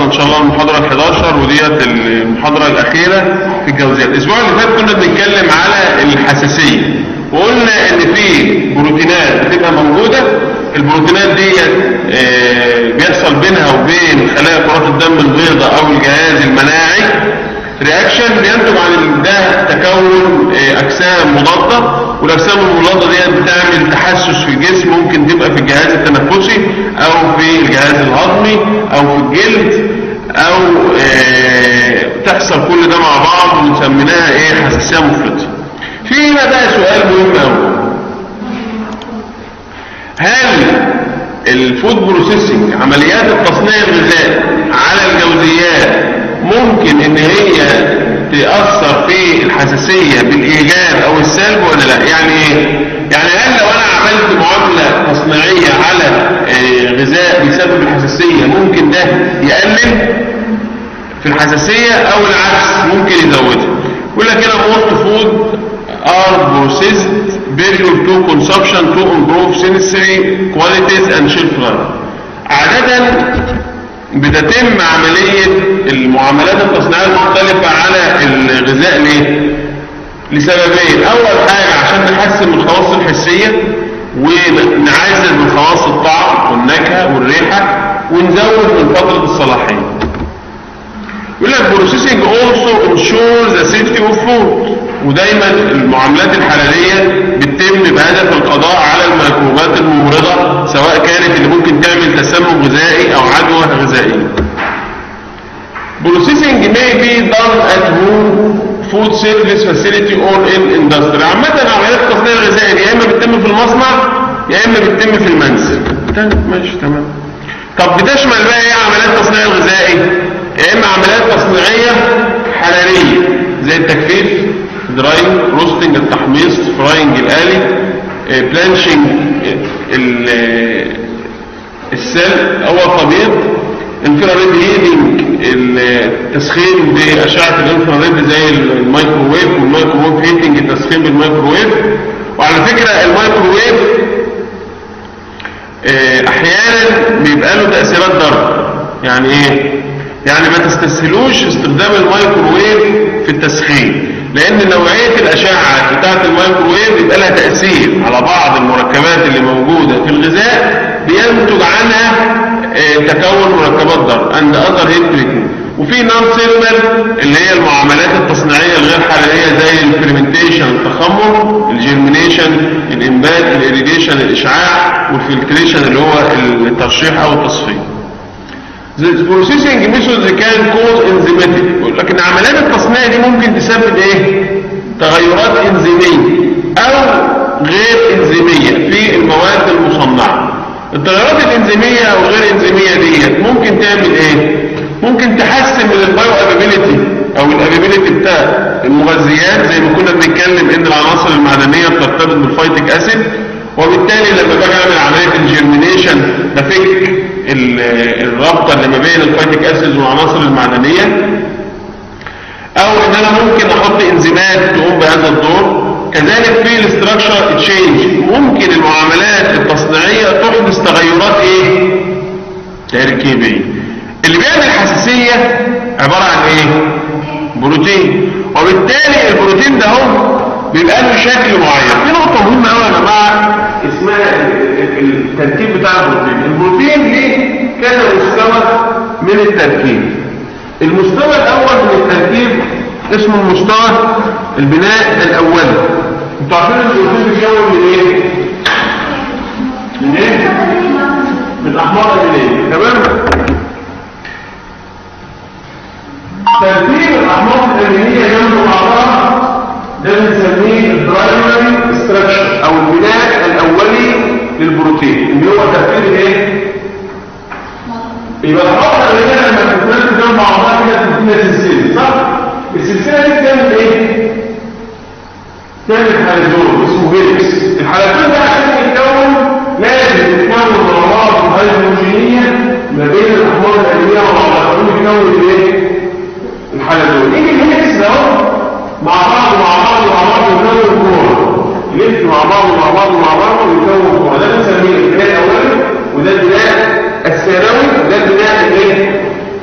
ان شاء الله المحاضرة ال 11 وديت المحاضرة الأخيرة في الجوزيات الأسبوع اللي فات كنا بنتكلم على الحساسية وقلنا إن في بروتينات بتبقى موجودة البروتينات ديت آه، بيحصل بينها وبين خلايا كرات الدم البيضاء أو الجهاز المناعي رياكشن بينتج عن ده تكون آه، أجسام مضادة والأجسام المضادة ديت بتعمل تحسس في الجسم ممكن تبقى في الجهاز التنفسي أو في الجهاز الهضمي أو في الجلد أو آه، تحصل كل ده مع بعض وسميناها إيه حساسية مفرطة. في هنا بقى سؤال مهم أوي هل الفود بروسيسنج عمليات التصنيع الغذائي على الجوزيات ممكن ان هي تأثر في الحساسية بالإيجاب أو السلب ولا لا يعني ايه؟ يعني هل لو أنا عملت معاملة تصنيعية على آه، غذاء بيسبب الحساسية ممكن ده يقلل في الحساسية أو العكس ممكن يزودها يقول لك هنا most food are processed period to consumption to improve sensory qualities and shelf life عادة بتتم عملية المعاملات التصنيعية المختلفة على الغذاء ليه؟ لسببين أول حاجة عشان نحسن من الخواص الحسية ونعزز من خواص الطعم والنكهة والريحة ونزود من فترة الصلاحية يقول لك processing also ensures the safety of food ودايما المعاملات الحرارية بتتم بهدف القضاء على الميكروبات الممرضة سواء كانت اللي ممكن تعمل تسمم غذائي او عدوى غذائية Processing may be done at home food service facility or in industry عامة عمليات التصنيع الغذائي يا اما بتتم في المصنع يا اما بتتم في المنزل تمام ماشي تمام طب بتشمل بقى ايه عمليات التصنيع الغذائي يا اما عمليات تصنيعية حرارية زي التجفيف دراينج روستنج التحميص فراينج الآلي بلانشنج السل او التبييض انفراريد هيدنج التسخين بأشعة الانفراريد زي الميكروويف والميكروويف هيتنج التسخين بالميكروويف وعلى فكرة الميكروويف آه، احيانا بيبقى له تأثيرات ضرر يعني ايه يعني ما تستسهلوش استخدام الميكروويف في التسخين لان نوعية الاشعة بتاعت الميكروويف بيبقى لها تأثير على بعض المركبات اللي موجودة في الغذاء بينتج عنها آه، تكون مركبات ضرر and other heat treatment وفي نون سيرمال اللي هي المعاملات التصنيعية الغير حرارية زي الفرمنتيشن التخمر الجيرمينيشن الانبات الاريديشن الاشعاع والفلتريشن اللي هو الترشيح او التصفية The processing methods can cause enzymatic يقول لك ان عمليات التصنيع دي ممكن تسبب ايه تغيرات انزيمية او غير انزيمية في المواد المصنعة التغيرات الانزيمية او غير انزيمية ديت ممكن تعمل ايه ممكن تحسن من البايو ابيبيليتي او الابيبيليتي بتاع المغذيات زي ما كنا بنتكلم ان العناصر المعدنية بترتبط بالفايتك اسيد وبالتالي لما باجي اعمل عملية الجيرمينيشن بفك ال- الرابطة اللي ما بين الفايتك اسيد والعناصر المعدنية او ان انا ممكن احط انزيمات تقوم بهذا الدور كذلك في الاستراكشر تشينج ممكن المعاملات التصنيعية تحدث تغيرات ايه تركيبية اللي بيعمل حساسية عبارة عن ايه بروتين وبالتالي البروتين ده هو بيبقى له شكل معين في نقطة مهمة قوي يا جماعة اسمها ال- ال- التركيب بتاع البروتين البروتين ليه كذا مستوى من التركيب المستوى الاول من التركيب اسمه المستوى البناء الاولي انتوا عارفين البروتين بيتكون من ايه من ايه من الاحماض الامينيه تمام ترتيب الاحماض الامينيه جنب بعضها ده بنسميه البرايمري ستراكشر او البناء الاولي للبروتين اللي هو ترتيب الايه يبقى الحركه اللي هنا لما بتتناسب جنب بعضها كده بتدينا سلسله صح السلسله دي بتعمل ايه تعمل حلزون اسمه هيلكس الحلزون ده عشان يتكون لازم يتكون ضربات هيدروجينيه ما بين الاحماض الامينيه وبعضها يكون الايه الحلزون يجي الهيلكس ده اهو مع بعض مع بعض مع بعض يكون كوره يلف مع بعض مع بعض مع بعض ويكون كوره ده بنسميه البناء الاولي وده البناء الثانوي وده البناء الايه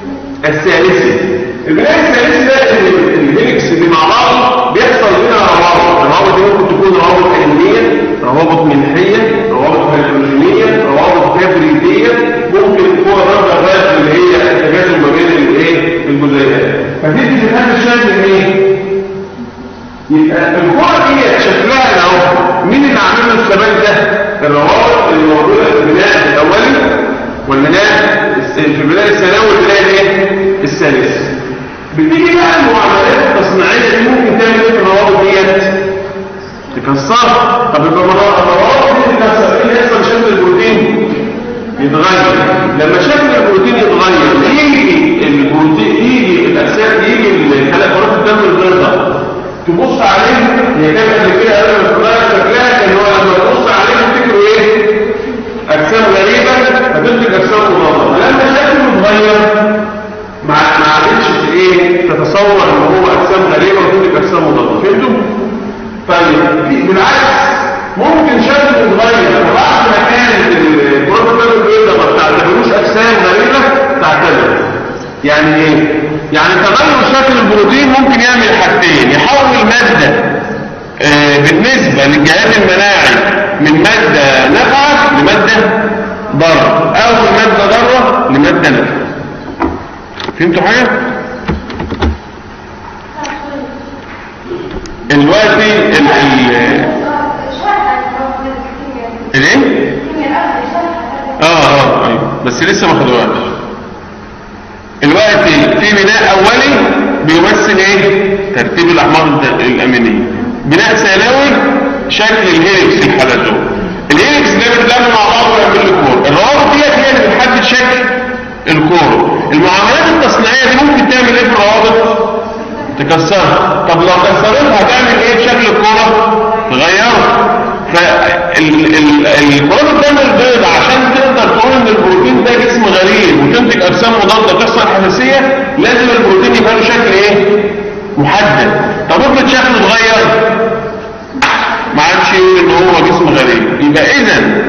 الثالثي البناء الثالثي ده ان الهيلكس اللي مع بعض بيحصل منها روابط الروابط دي ممكن تكون روابط علميه روابط منحيه روابط هيدروجينيه روابط تبريديه ممكن تكون رابطه غاز اللي هي التجاذب ما بين الايه الجزيئات فتدي في هذا الشكل ايه يبقى الكره دي شكلها اهو مين اللي عامل له الثبات ده الروابط اللي موجوده في البناء الاولي والبناء في البناء الثانوي والبناء الايه الثالث بتيجي بقى المعاملات التصنيعيه دي ممكن تعمل ايه في الروابط ديت تكسرها طب يبقى الروابط دي تكسر ايه اللي يحصل شكل البروتين يتغير لما شكل البروتين يتغير يجي البروتين يجي الاجسام يجي الخلايا كرات الدم البيضاء تبص عليه هي كانت قبل كده قبل ما تتغير شكلها كان هو لما تبص عليه تفتكروا ايه اجسام غريبه فتنتج اجسام مضاده لما شكله اتغير ما ما عادتش ايه تتصور ان هو اجسام غريبه وتنتج اجسام مضاده فهمتوا طيب بالعكس ممكن شكله يتغير وبعد ما كانت البروتوكول البيضاء ما بتعتبروش اجسام غريبه تعتبر يعني ايه يعني تغير شكل البروتين ممكن يعمل حاجتين يحول ماده آه بالنسبه للجهاز المناعي من ماده نافعه لماده ضاره او من ماده ضاره لماده نافعه فهمتوا حاجه دلوقتي ال ال الايه اه اه ايوه بس لسه ما خدوهاش دلوقتي في بناء اولي بيمثل ايه ترتيب الاحماض الامينيه بناء ثانوي شكل الهيلكس الحلزون الهيلكس ده بيتلم مع بعض ويعمل لي كور الروابط ديت هي اللي بتحدد شكل الكور المعاملات التصنيعيه دي ممكن تعمل ايه في الروابط تكسرها طب لو كسرتها هتعمل ايه بشكل الكوره تغيره فالكرات الدم البيضاء عشان تقدر تقول ان البروتين ده جسم غريب وتنتج اجسام مضاده تحصل حساسيه لازم البروتين يبقى له شكل ايه محدد طب افرض شكله اتغير ما عادش يقول ان هو جسم غريب يبقى اذا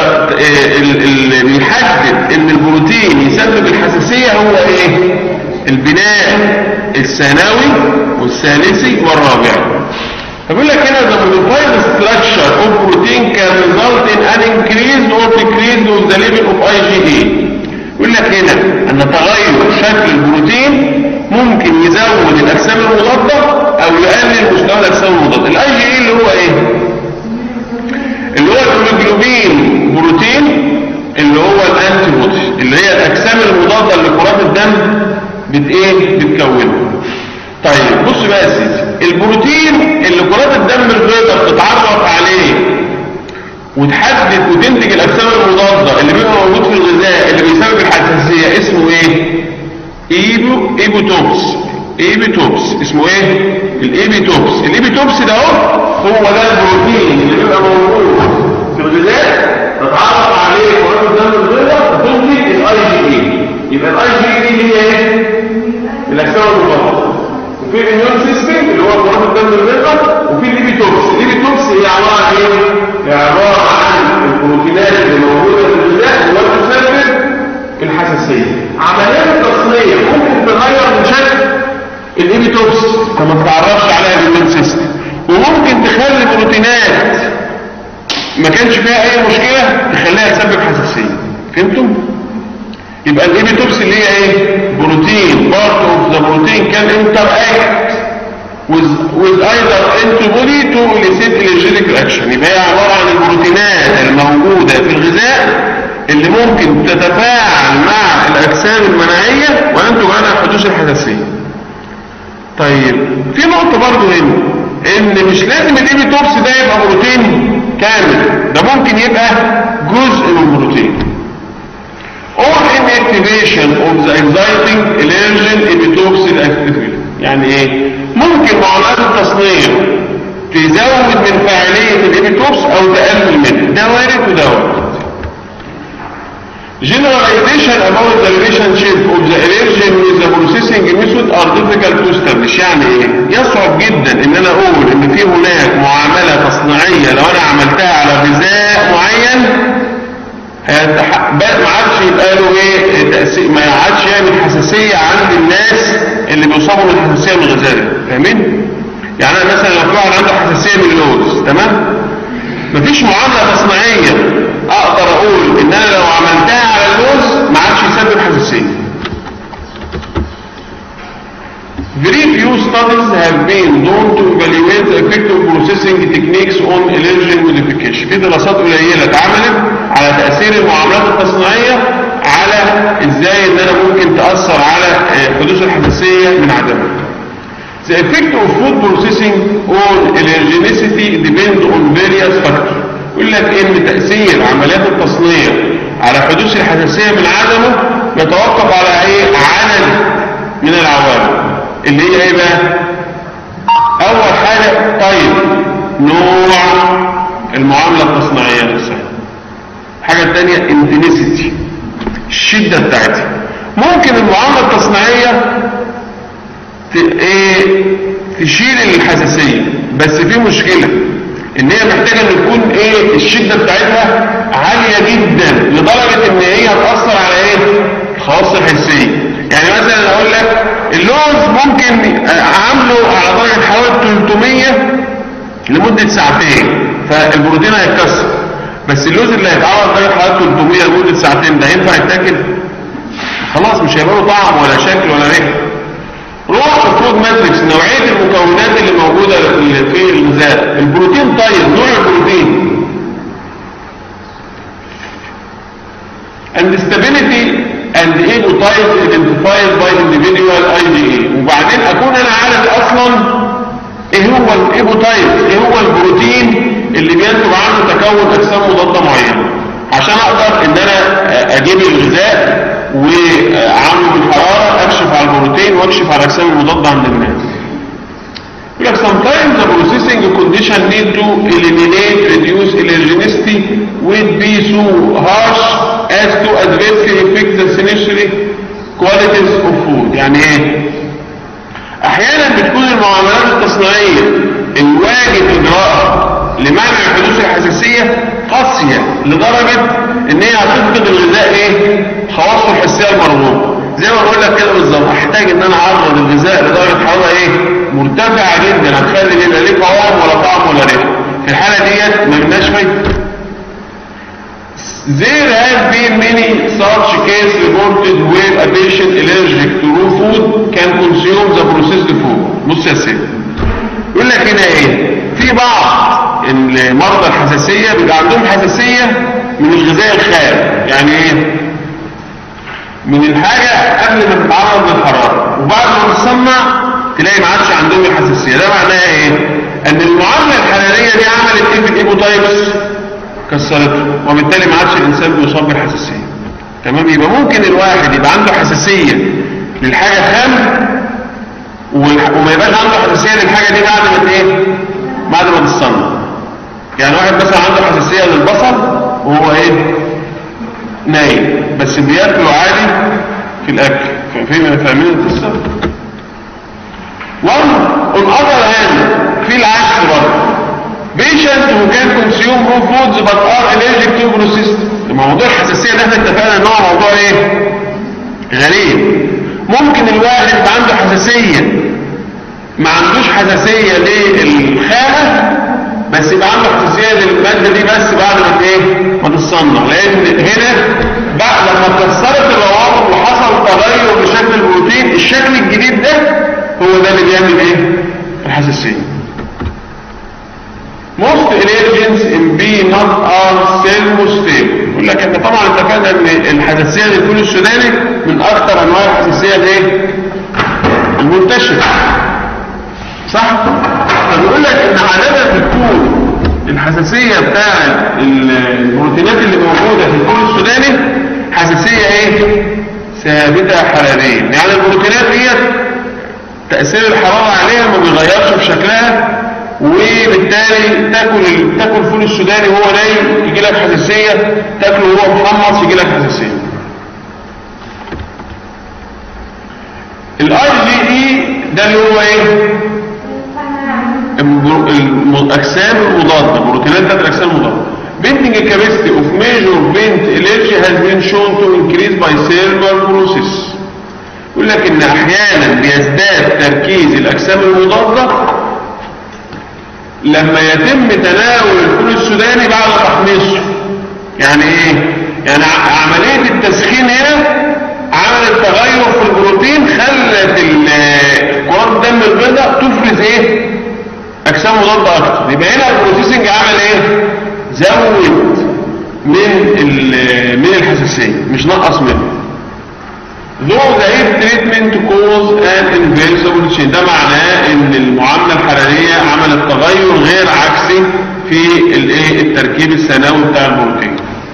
اللي بيحدد ان البروتين يسبب الحساسيه هو ايه البناء الثانوي والثالثي والرابع فبيقول لك هنا the modified structure of protein can result in an increase or decrease of the level of IgE يقول لك هنا ان تغير شكل البروتين ممكن يزود الاجسام المضاده او يقلل مستوى الاجسام المضاده الاي جي اي اللي هو ايه اللي هو الهيموجلوبين بروتين اللي هو الانتي بودي اللي هي الاجسام المضاده اللي كرات الدم بت ايه بتكونه طيب بص بقى يا سيدي البروتين اللي كرات الدم البيضاء بتتعرف عليه وتحدد وتنتج الاجسام المضاده اللي بيبقى موجود في الغذاء اللي بيسبب الحساسيه اسمه ايه ايبو ايبوتوبس ايبيتوبس اسمه ايه الايبيتوبس الايبيتوبس ده اهو هو ده البروتين اللي بيبقى موجود في الغذاء تتعرف عليه كرات الدم البيضاء تنتج الاي جي اي يبقى الاي جي اي دي هي ايه الاجسام المضاده وفي الاميون سيستم اللي هو كرات الدم البيضاء وفي الليبيتوبس الليبيتوبس هي عباره عن ايه هي عباره عن البروتينات اللي موجوده في الغذاء وتسبب الحساسيه عمليات التصنيع ممكن تغير من شكل الليبيتوبس فما تعرفش عليها بالاميون سيستم وممكن تخلي بروتينات ما كانش فيها اي مشكله تخليها تسبب حساسيه فهمتم يبقى الايبيتوبس اللي هي ايه بروتين part of the protein can interact with with either antibody to elicit allergic reaction يبقى هي عباره عن البروتينات الموجوده في الغذاء اللي ممكن تتفاعل مع الاجسام المناعيه وينتج عنها حدوث الحساسيه طيب في نقطه برضو هنا ان مش لازم الايبيتوبس ده يبقى بروتين كامل ده ممكن يبقى جزء من البروتين or inactivation of the exciting allergen epitopsin activity يعني ايه ممكن معاملات التصنيع تزود من فاعلية الابيتوبس او تقلل منها ده وارد وده وارد Generalization about the relationship of the allergen with the processing method are difficult to establish يعني ايه يصعب جدا ان انا اقول ان في هناك معاملة تصنيعية لو انا عملتها على غذاء معين ما عادش يبقى له ايه تأثير ما عادش يعمل حساسية الحساسية عند الناس اللي بيصابوا بالحساسية من الغذاء ده فاهمين؟ يعني أنا مثلا لو في واحد عنده حساسية من اللوز تمام؟ مفيش معاملة تصنيعية أقدر أقول إن أنا لو عملتها على اللوز ما عادش يسبب حساسية Very few studies have been done to evaluate the effect of processing techniques on allergen modification. في دراسات قليلة اتعملت على تأثير المعاملات التصنيعية على ازاي ان انا ممكن تأثر على آه، حدوث الحساسية من عدمها. The effect of food processing on allergenicity depends on various factors. يقول لك ان تأثير عمليات التصنيع على حدوث الحساسية من عدمه يتوقف على ايه عدد من العوامل اللي هي ايه بقى اول حاجة طيب نوع المعاملة التصنيعية نفسها الحاجة الثانية انتنسيتي الشدة بتاعتها ممكن المعاملة التصنيعية ت- ايه تشيل الحساسية بس في مشكلة ان هي محتاجة ان تكون ايه الشدة بتاعتها عالية جدا لدرجة ان هي هتأثر على ايه الخواص الحسية يعني مثلا اقول لك اللوز ممكن عامله على درجة حوالي 300 لمدة ساعتين فالبروتين هيتكسر بس اللوز اللي هيتعمل على درجة حوالي 300 لمدة ساعتين ده ينفع يتاكل خلاص مش هيبقى له طعم ولا شكل ولا ريحه روح في فود ماتريكس نوعية المكونات اللي موجودة اللي في الغذاء البروتين طيب نوع البروتين and stability and ego type identified by individual IDA وبعدين اكون انا عارف اصلا ايه هو الايجو تايب ايه هو البروتين اللي بينتج عنه تكون اجسام مضادة معينة عشان اقدر ان انا اجيب الغذاء وعامله بالحرارة اكشف على البروتين واكشف على الاجسام المضادة عند الناس يقول لك sometimes the processing condition need to eliminate reduce allergenicity will be so harsh as to adversely affect the sensory qualities of food يعني ايه احيانا بتكون المعاملات التصنيعية الواجب اجراءها لمنع حدوث الحساسية قاسية لدرجة ان هي هتفقد الغذاء ايه خواصه الحسية المرغوبة زي ما بقول لك كده بالظبط احتاج ان انا اعرض الغذاء لدرجة حرارة ايه مرتفعة جدا هتخلي يبقى ليه قوام ولا طعم ولا ريحة في الحالة ديت ما لناش فايدة There have been many such cases reported where a patient allergic to raw food can consume the processed food. بص يا سيدي. يقول لك هنا ايه؟ في بعض المرضى الحساسية بيبقى عندهم حساسية من الغذاء الخام، يعني ايه؟ من الحاجة قبل ما تتعرض للحرارة، وبعد ما تصنع تلاقي ما عادش عندهم الحساسية، ده معناها ايه؟ ان المعاملة الحرارية دي عملت ايه في الايبوتايبس؟ كسرته وبالتالي ما عادش الانسان بيصاب بالحساسيه تمام يبقى ممكن الواحد يبقى عنده حساسيه للحاجه خام وما يبقاش عنده حساسيه للحاجه دي بعد ما ايه بعد ما تتصنع يعني واحد مثلا عنده حساسيه للبصل وهو ايه نايم بس بياكله عادي في الاكل فاهمين فاهمين القصه وان اون اذر هاند في العكس برضه patient who can consume raw foods but are allergic to processed موضوع الحساسية ده احنا اتفقنا ان هو موضوع ايه غريب ممكن الواحد يبقى عنده حساسية ما عندوش حساسية للخامة بس يبقى عنده حساسية للمادة دي بس بعد ما ايه ما تتصنع لان هنا بعد لما اتكسرت الروابط وحصل تغير في شكل البروتين الشكل الجديد ده هو ده اللي بيعمل ايه الحساسية most allergens in peanut are thermostable يقول لك احنا طبعا اتفقنا ان الحساسيه للفول السوداني من اكثر انواع الحساسيه الايه المنتشره صح فبيقول لك ان عاده بتكون الحساسيه بتاع البروتينات اللي موجوده في الفول السوداني حساسيه ايه ثابته حراريا يعني البروتينات ديت تاثير الحراره عليها ما بيغيرش في شكلها وبالتالي تاكل تاكل فول السوداني وهو نايم يجي لك حساسيه تاكله وهو محمص يجي لك حساسيه الاي جي اي ده اللي هو ايه الاجسام المضاده بروتينات ذات الاجسام المضاده Bending capacity of major vent allergy has been shown to increase by cerebral process يقول لك ان احيانا بيزداد تركيز الاجسام المضادة لما يتم تناول الفول السوداني بعد تحميصه يعني ايه يعني ع- عملية التسخين هنا عملت تغير في البروتين خلت ال- كرات الدم البيضاء تفرز ايه اجسام مضادة اكتر يبقى هنا البروسيسنج عمل ايه زود من ال- من الحساسية مش نقص منه though the heat treatment cause an inversible change ده معناه ان المعاملة الحرارية عملت تغير غير عكسي في الايه التركيب الثانوي بتاع البروتين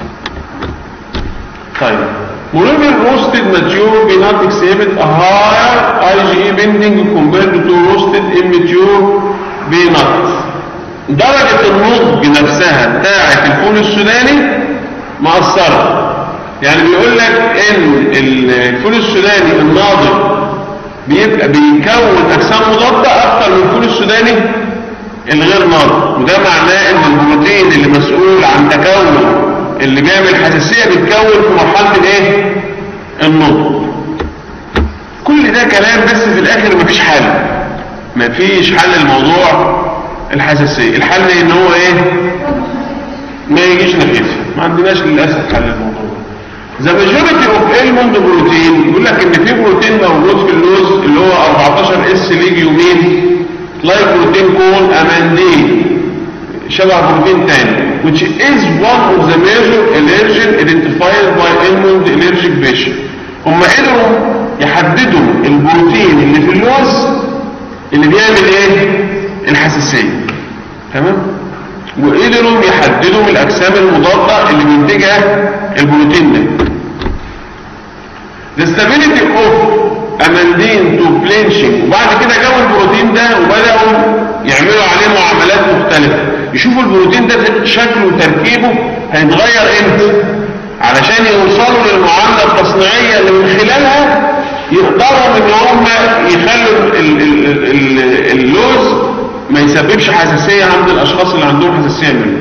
طيب Moreover, roasted mature peanut exhibit a higher IgE binding compared to roasted immature peanut. درجة النضج نفسها بتاعة الفول السوداني مأثرة. يعني بيقول لك ان الفول السوداني الناضج بيبقى بيكون اجسام مضادة اكتر من الفول السوداني الغير ناضج وده معناه ان البروتين اللي مسؤول عن تكون اللي بيعمل حساسية بيتكون في مرحلة الايه النضج كل ده كلام بس في الاخر مفيش حل مفيش حل الموضوع الحساسية الحل ان هو ايه ما يجيش ناحيتها ما عندناش للاسف حل الموضوع ذا ماجوريتي اوف الموند بروتين يقول لك ان في بروتين موجود في اللوز اللي هو 14 اس ليجيومين لايك بروتين كون اماندين شبه بروتين تاني which is one of the major allergen identified by almond allergic patient هم قدروا يحددوا البروتين اللي في اللوز اللي بيعمل ايه الحساسية تمام وقدروا يحددوا الاجسام المضادة اللي بينتجها البروتين ده the stability of amandine to blanching وبعد كده جابوا البروتين ده وبدأوا يعملوا عليه معاملات مختلفة يشوفوا البروتين ده شكله وتركيبه هيتغير امتى علشان يوصلوا للمعاملة التصنيعية اللي من خلالها يقدروا ان هم يخلوا ال- ال- ال- ال- اللوز ما يسببش حساسية عند الاشخاص اللي عندهم حساسية منه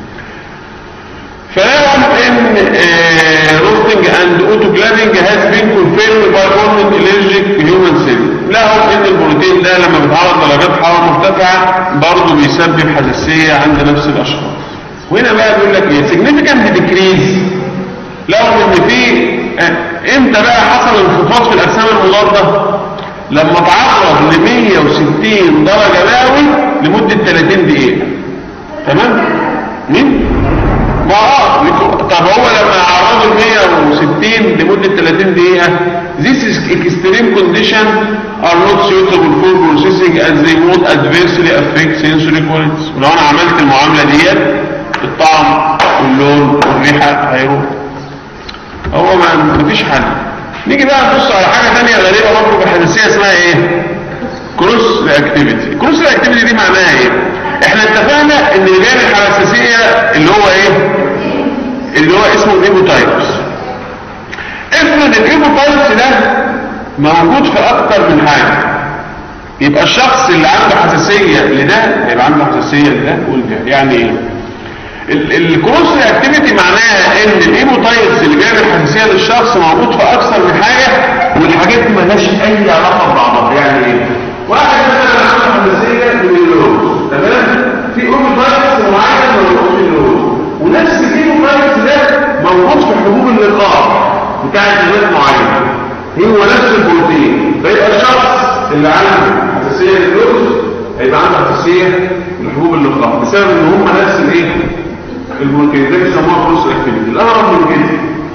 فلهم ان روستنج اند اوتوكلافينج هاز بين كونفيرم باي اورمنت الرجيك هيومن سيل لهم ان البروتين ده لما بيتعرض لدرجات حراره مرتفعه برضه بيسبب حساسيه عند نفس الاشخاص وهنا بقى بيقول لك ايه significant decrease لهم ان في آه، امتى بقى حصل انخفاض في الاجسام المضاده لما تعرض ل 160 درجه مئوي لمده 30 دقيقه تمام مين ما اه طب هو لما عرضوا 160 لمدة 30 دقيقة this is extreme condition are not suitable for processing as they would adversely affect sensory qualities ولو انا عملت المعاملة ديت الطعم واللون والريحة هيروح هو ما مفيش حل نيجي بقى نبص على حاجة تانية غريبة برضه بالحساسية اسمها ايه كروس رياكتيفيتي كروس رياكتيفيتي دي معناها ايه احنا اتفقنا ان اللي بيعمل حساسية اللي هو ايه اللي هو اسمه الايبوتايبس افرض الايبوتايبس ده موجود في اكتر من حاجة يبقى الشخص اللي عنده حساسية لده يبقى عنده حساسية لده ولده يعني ايه ال- الكروس رياكتيفيتي معناها ان الايبوتايبس اللي بيعمل حساسية للشخص موجود في اكثر من حاجة والحاجات دي مالهاش اي علاقة ببعضها يعني ايه واحد مثلا عنده حساسية للروز تمام في ايبوتايبس معين موجود في الروز ونفس الايبوتايبس ده موجود في حبوب اللقاح بتاع جينات معينة هو نفس البروتين فيبقى الشخص اللي عنده حساسية للروز هيبقى عنده حساسية لحبوب اللقاح بسبب ان هم نفس الايه البروتين ده بيسموها كروس اكتيفيتي الاغرب من كده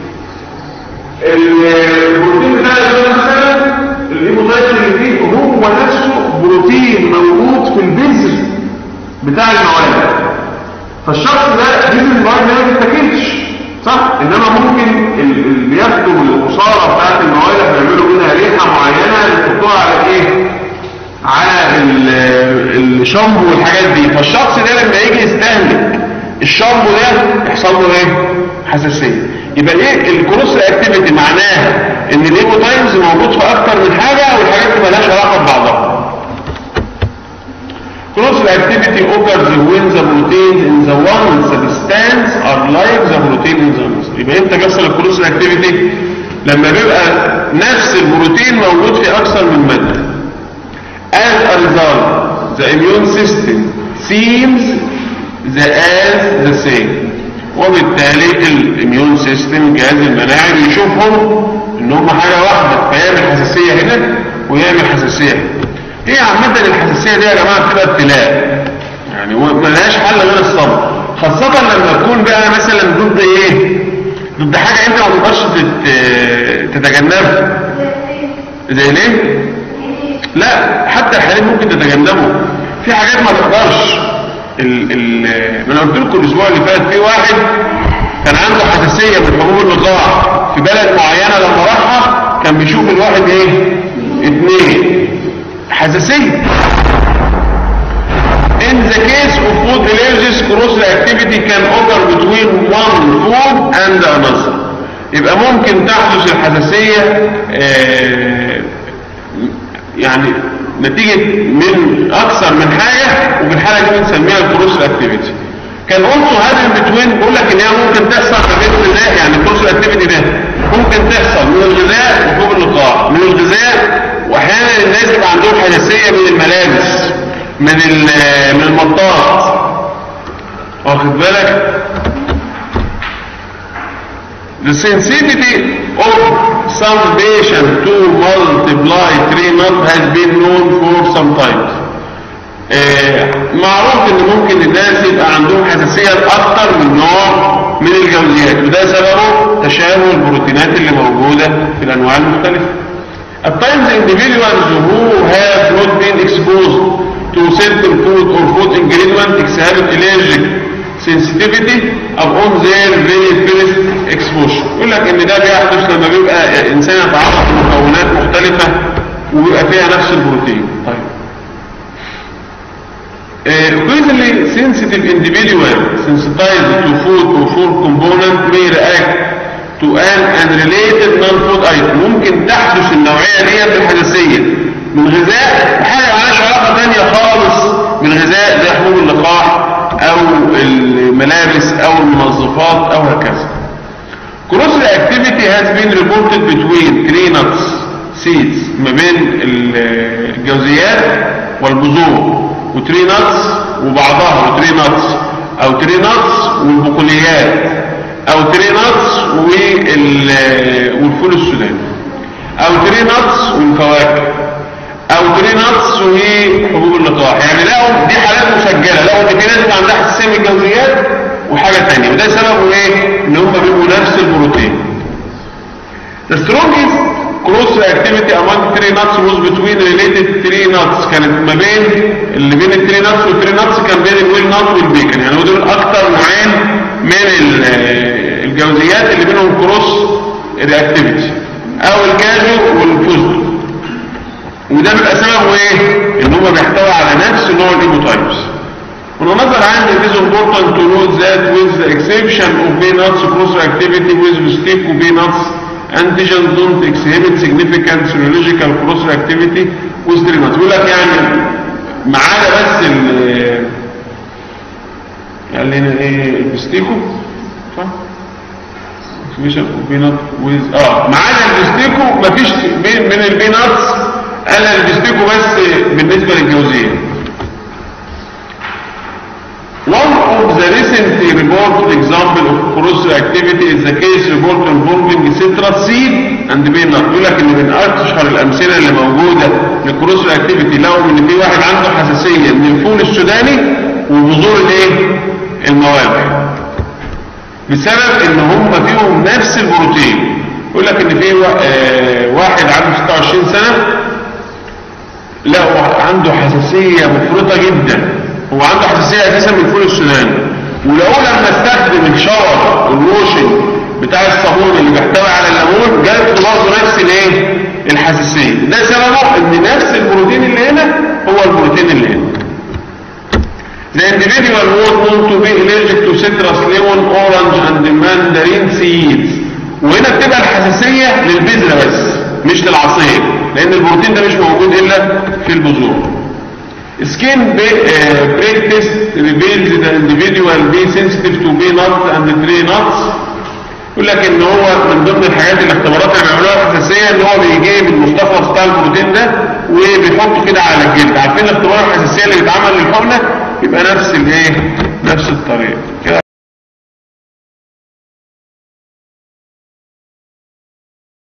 البروتين بتاع الجين مثلا الايموتايب اللي فيه هو نفسه بروتين موجود في البذر بتاع المواد فالشخص ده بذر المواد ما بيتاكلش صح انما ممكن ال- اللي بياخدوا الخساره بتاعت المواد بيعملوا منها ريحه معينه يحطوها على ايه على ال- الشامبو والحاجات دي فالشخص ده لما يجي يستهلك الشامبو ده يحصل له ايه حساسيه يبقى ايه الكروس اكتيفيتي معناها ان الايبوتايمز موجود في اكتر من حاجه والحاجات دي مالهاش علاقه ببعضها Cross reactivity occurs when the proteins in the one substance are like the protein in the other. يبقى امتى بيحصل الكروس reactivity لما بيبقى نفس البروتين موجود في اكثر من مادة as a result the immune system seems the as the same وبالتالي الاميون سيستم جهاز المناعي بيشوفهم ان هم حاجة واحدة فيعمل حساسية هنا ويعمل حساسية هنا هي عامة الحساسية دي يا جماعة بتبقى ابتلاء يعني ملهاش حل غير الصبر خاصة لما تكون بقى مثلا ضد ايه ضد حاجة انت ما تقدرش تت- تتجنبها زي ليه لا حتى الحالين ممكن تتجنبه في حاجات ما تقدرش ال ال ما انا قلت لكم الاسبوع اللي فات في واحد كان عنده حساسيه من حبوب اللقاح في بلد معينه لما راحها كان بيشوف الواحد ايه اثنين حساسيه In the case of food allergies, cross-reactivity can occur between one food and another. يبقى ممكن تحدث الحساسية آه، يعني نتيجة من أكثر من حاجة وفي الحالة دي بنسميها الكروس اكتيفيتي كان also having between بقول لك ان هي ممكن تحصل ما بين الغذاء يعني الكروس اكتيفيتي ده ممكن تحصل من الغذاء وفوق اللقاح من الغذاء واحيانا الناس يبقى عندهم حساسية من الملابس من ال- من المطاط واخد بالك The sensitivity of some patient to multiply tree nut has been known for some time. آه، معروف ان ممكن الناس يبقى عندهم حساسية لاكثر من نوع من الجوزيات وده سببه تشابه البروتينات اللي موجودة في الانواع المختلفة. At times individuals who have not been exposed to certain food or food ingredient exhibit allergic sensitivity upon their very first exposure. يقول لك ان ده بيحدث لما بيبقى انسان يتعرض لمكونات مختلفة ويبقى فيها نفس البروتين. طيب. Uh, occasionally sensitive individual sensitized to food or food component may react to an unrelated non-food item ممكن تحدث النوعية دي بالحساسية من غذاء حاجة مالهاش علاقة تانية خالص من غذاء زي حبوب اللقاح أو الملابس أو المنظفات أو هكذا. Cross reactivity has been reported between tree nuts seeds ما بين الجوزيات والبذور وتري ناتس وبعضها وتري ناتس او تري ناتس والبقوليات او تري ناتس وال- والفول السوداني او تري ناتس والفواكه او تري ناتس وحبوب اللقاح يعني لقوا دي حالات مسجله لقوا ان في ناس بيبقى عندها حساسيه من الجوزيات وحاجه ثانيه وده سببه ايه؟ ان هم بيبقوا نفس البروتين The strongest cross reactivity among tree nuts was between related tree nuts كانت ما بين اللي بين التري nuts والتري nuts كان بين الويل نut والبيكن يعني ودول اكتر نوعين من ال- الجوزيات اللي بينهم كروس reactivity او الكاجو والفستق وده بيبقى سببه ايه؟ ان هو بيحتوي على نفس نوع الايبوتايبس On another hand, it is important to note that with the exception of peanuts cross-reactivity with stick peanuts, antigens don't exhibit significant serological cross-reactivity with tree nuts. بيقول لك يعني ما عدا بس ال قال لنا ايه البستيكو صح؟ exhibition of peanut with اه ما عدا البستيكو مفيش بين من البيناتس قال البستيكو بس بالنسبة للجوزية One of the recently reported example of cross-reactivity is the case report involving citrus seed and peanut. يقول لك ان من اشهر الامثله اللي موجوده للكروس رياكتيفيتي لو ان في واحد عنده حساسيه من الفول السوداني وبذور الايه؟ المواد. بسبب ان هم فيهم نفس البروتين. يقول لك ان في وا- آه، واحد عنده 26 سنه لا هو عنده حساسية مفرطة جدا هو عنده حساسية اساسا من الفول السوداني ولو لما استخدم الشاور والوشن بتاع الصابون اللي بيحتوي على الليمون جات له برضه نفس الايه الحساسية ده سببه ان نفس البروتين اللي هنا هو البروتين اللي هنا The individual was known to be allergic to citrus, lemon, orange and mandarin seeds. وهنا بتبقى الحساسية للبذرة بس مش للعصير لأن البروتين ده مش موجود إلا في البذور. Skin ba- uh, break test reveals the individual be sensitive to peanut and tree nuts يقول لك ان هو من ضمن الحاجات الاختبارات اللي بيعملوها الحساسيه ان هو بيجيب المستخلص بتاع البروتين ده وبيحطه كده على الجلد عارفين اختبار الحساسيه اللي بيتعمل للحقنه يبقى نفس الايه نفس الطريقه كده